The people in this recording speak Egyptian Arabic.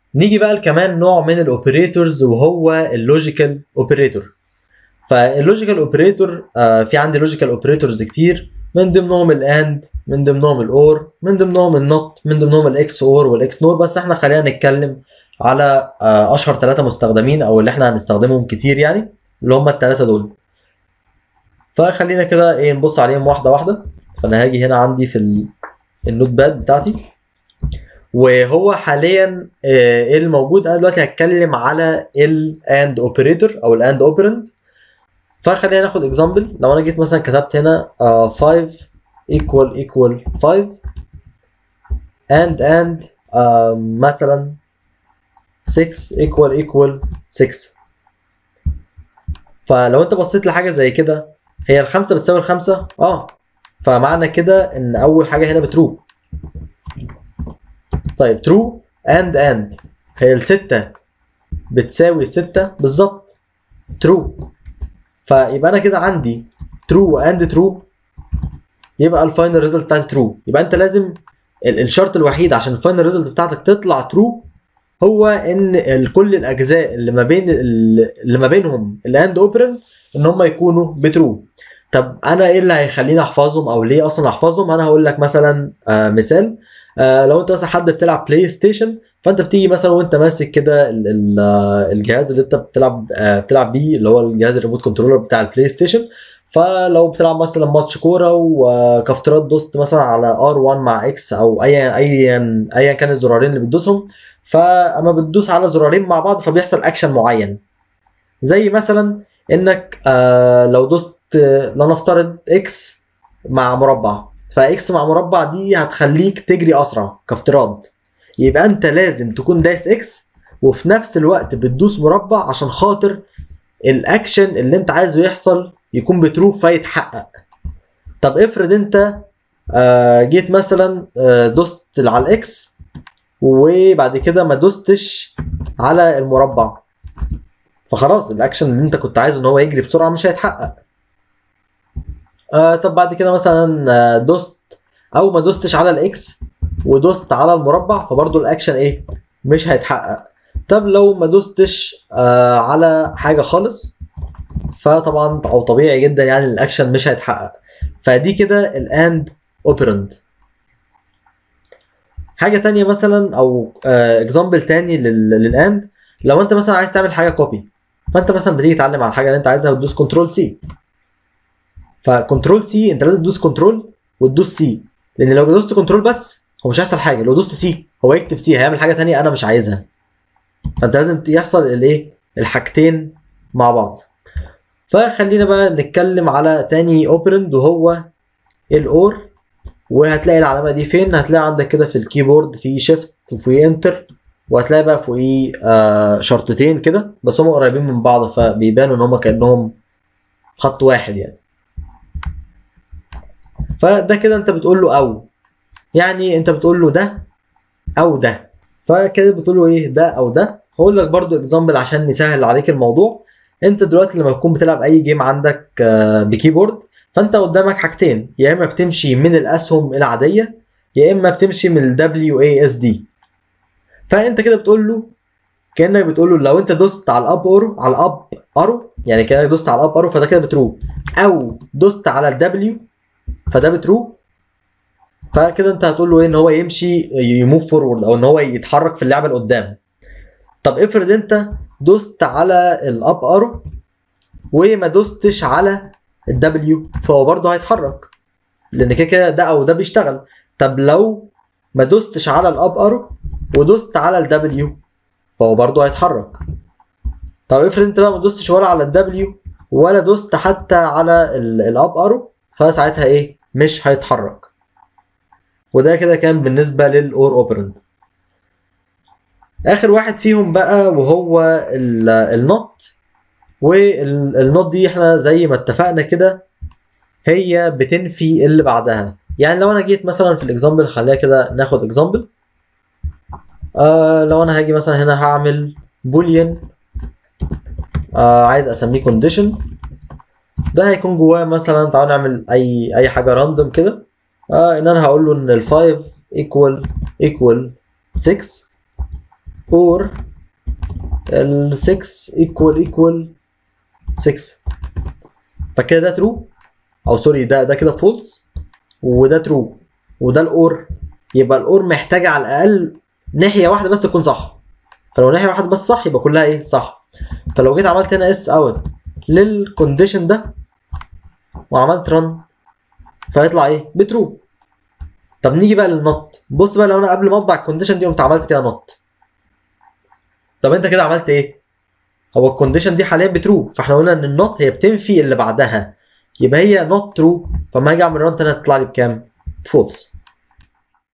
نيجي بقى لكمان نوع من الاوبريتورز وهو اللوجيكال اوبريتور فاللوجيكال اوبريتور آه في عندي لوجيكال اوبريتورز كتير من ضمنهم الاند من ضمنهم الاور من ضمنهم النوت من ضمنهم الاكس اور والاكس نور بس احنا خلينا نتكلم على آه اشهر ثلاثه مستخدمين او اللي احنا هنستخدمهم كتير يعني اللي هم الثلاثه دول فخلينا كده ايه نبص عليهم واحده واحده فانا هاجي هنا عندي في ال- النوت باد بتاعتي وهو حاليا آه، ايه الموجود انا دلوقتي هتكلم على الاند اوبريتور او الاند اوبرند فخلينا ناخد اكزامبل لو انا جيت مثلا كتبت هنا آه، 5 equal equal 5 and and آه، مثلا 6 equal equal 6 فلو انت بصيت لحاجه زي كده هي الخمسه بتساوي الخمسه اه فمعنى كده ان اول حاجه هنا بترو طيب ترو اند اند هي الستة بتساوي ستة بالظبط ترو فيبقى انا كده عندي ترو اند ترو يبقى الفاينل ريزلت بتاعتي ترو يبقى انت لازم ال- الشرط الوحيد عشان الفاينل ريزلت بتاعتك تطلع ترو هو ان ال- كل الاجزاء اللي ما بين ال- اللي ما بينهم الاند اوبرن ان هم يكونوا بترو طب انا ايه اللي هيخليني احفظهم او ليه اصلا احفظهم انا هقول لك مثلا آه مثال آه لو انت مثلا حد بتلعب بلاي ستيشن فانت بتيجي مثلا وانت ماسك كده ال- ال- آه، الجهاز اللي انت بتلعب آه بتلعب بيه اللي هو الجهاز الريموت كنترولر بتاع البلاي ستيشن فلو بتلعب مثلا ماتش كوره وكافترات دوست مثلا على ار1 مع اكس او ايا ايا ايا كان الزرارين اللي بتدوسهم فاما بتدوس على زرارين مع بعض فبيحصل اكشن معين زي مثلا انك آه لو دوست آه، لنفترض اكس مع مربع فاكس مع مربع دي هتخليك تجري اسرع كافتراض يبقى انت لازم تكون دايس اكس وفي نفس الوقت بتدوس مربع عشان خاطر الاكشن اللي انت عايزه يحصل يكون بترو فيتحقق طب افرض انت آه، جيت مثلا آه، دوست على الاكس وبعد كده ما دوستش على المربع فخلاص الاكشن اللي انت كنت عايزه ان هو يجري بسرعه مش هيتحقق آه طب بعد كده مثلا آه، دوست او ما دوستش على الاكس ودوست على المربع فبرضو الاكشن ايه مش هيتحقق طب لو ما دوستش آه على حاجه خالص فطبعا او طبيعي جدا يعني الاكشن مش هيتحقق فدي كده الاند اوبرند حاجه تانية مثلا او اكزامبل تاني للاند لو انت مثلا عايز تعمل حاجه كوبي فانت مثلا بتيجي تعلم على الحاجه اللي انت عايزها وتدوس كنترول سي فكنترول سي انت لازم تدوس كنترول وتدوس سي لان لو دوست كنترول بس هو مش هيحصل حاجه لو دوست سي هو يكتب سي هيعمل حاجه تانية انا مش عايزها فانت لازم يحصل الايه الحاجتين مع بعض فخلينا بقى نتكلم على تاني اوبرند وهو الاور وهتلاقي العلامه دي فين هتلاقي عندك كده في الكيبورد في شيفت وفي انتر وهتلاقي بقى فوقيه آه شرطتين كده بس هم قريبين من بعض فبيبانوا ان هم كانهم خط واحد يعني فده كده انت بتقول له او يعني انت بتقول له ده او ده فكده بتقول له ايه ده او ده هقول لك برضو اكزامبل عشان نسهل عليك الموضوع انت دلوقتي لما تكون بتلعب اي جيم عندك آه، بكيبورد فانت قدامك حاجتين يا اما بتمشي من الاسهم العاديه يا اما بتمشي من ال WASD فانت كده بتقول له كانك بتقول له لو انت دوست على الاب ارو على الاب ارو يعني كانك دوست على الاب ارو فده كده بترو او دوست على الدبليو فده بترو فكده انت هتقول له ايه ان هو يمشي يموف فورورد او ان هو يتحرك في اللعبه لقدام طب افرض انت دوست على الاب ارو وما دوستش على الدبليو فهو برضه هيتحرك لان كده كده ده او ده بيشتغل طب لو ما دوستش على الاب ارو ودوست على الدبليو فهو برضه هيتحرك طب افرض انت بقى ما دوستش ولا على الدبليو ولا دوست حتى على ال- الاب ارو فساعتها ايه مش هيتحرك وده كده كان بالنسبه للاور اوبرند اخر واحد فيهم بقى وهو ال- النوت والنوت دي احنا زي ما اتفقنا كده هي بتنفي اللي بعدها يعني لو انا جيت مثلا في الاكزامبل خليها كده ناخد اكزامبل آه لو انا هاجي مثلا هنا هعمل بوليان آه عايز اسميه كونديشن ده هيكون جواه مثلا تعالوا نعمل اي اي حاجه راندوم كده آه ان انا هقول له ان ال 5 equal equal 6 or ال 6 equal equal 6 فكده ده ترو او سوري ده ده كده فولس وده ترو وده الاور يبقى الاور محتاجه على الاقل ناحيه واحده بس تكون صح فلو ناحيه واحده بس صح يبقى كلها ايه صح فلو جيت عملت هنا اس اوت للكونديشن ده وعملت رن فيطلع ايه بترو طب نيجي بقى للنط بص بقى لو انا قبل ما اطبع الكونديشن دي قمت عملت كده نط طب انت كده عملت ايه هو الكونديشن دي حاليا بترو فاحنا قلنا ان النوت هي بتنفي اللي بعدها يبقى هي نوت ترو فما اجي اعمل ران تاني هتطلع لي بكام فولس